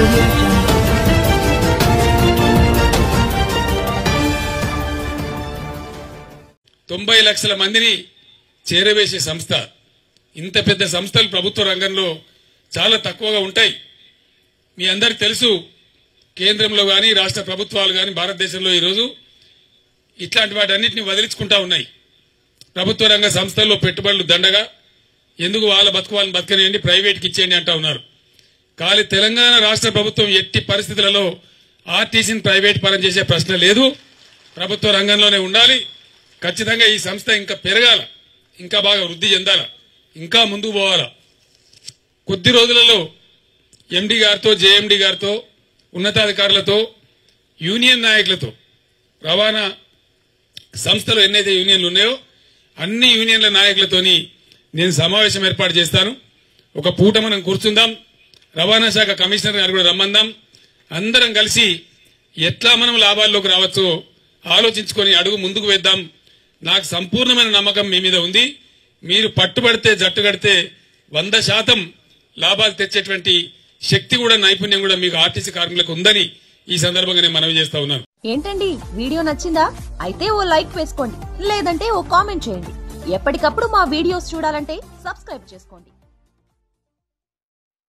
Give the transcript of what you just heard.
audio jungle. తొంభై లక్షల మందిని చేరవేసే సంస్థ ఇంత పెద్ద సంస్థలు ప్రభుత్వ రంగంలో చాలా తక్కువగా ఉంటాయి మీ అందరికి తెలుసు కేంద్రంలో కానీ రాష్ట్ర ప్రభుత్వాలు కానీ భారతదేశంలో ఈరోజు ఇట్లాంటి వాటన్నిటిని వదిలించుకుంటా ఉన్నాయి ప్రభుత్వ రంగ సంస్థల్లో పెట్టుబడులు దండగా ఎందుకు వాళ్ళ బతుకు వాళ్ళని బతకనియండి ప్రైవేట్కి ఇచ్చేయండి అంటా ఉన్నారు కానీ తెలంగాణ రాష్ట్ర ప్రభుత్వం ఎట్టి పరిస్థితులలో ఆర్టీసీని ప్రైవేట్ పరం చేసే ప్రశ్న లేదు ప్రభుత్వ రంగంలోనే ఉండాలి ఖచ్చితంగా ఈ సంస్థ ఇంకా పెరగాల ఇంకా బాగా వృద్ధి చెందాల ఇంకా ముందుకు పోవాలా కొద్ది రోజులలో ఎండి గారితో జేఎండి గారితో ఉన్నతాధికారులతో యూనియన్ నాయకులతో రవాణా సంస్థలు ఎన్నైతే యూనియన్లు ఉన్నాయో అన్ని యూనియన్ల నాయకులతోని నేను సమావేశం ఏర్పాటు చేస్తాను ఒక పూట మనం కూర్చుందాం రవాణా శాఖ కమిషనర్ గారు కూడా రమ్మందాం అందరం కలిసి ఎట్లా మనం లాభాల్లోకి రావచ్చో ఆలోచించుకొని అడుగు ముందుకు వేద్దాం నాకు సంపూర్ణమైన నమ్మకం మీ మీద ఉంది మీరు పట్టుబడితే జట్టు కడితే వంద శాతం లాభాలు తెచ్చేటువంటి శక్తి కూడా నైపుణ్యం కూడా మీకు ఆర్టీసీ కార్మికులకు ఉందని ఈ సందర్భంగా నేను మనవి చేస్తా ఉన్నాను ఏంటండి వీడియో నచ్చిందా అయితే ఓ లైక్ వేసుకోండి లేదంటే ఓ కామెంట్ చేయండి ఎప్పటికప్పుడు మా వీడియోస్ చూడాలంటే సబ్స్క్రైబ్ చేసుకోండి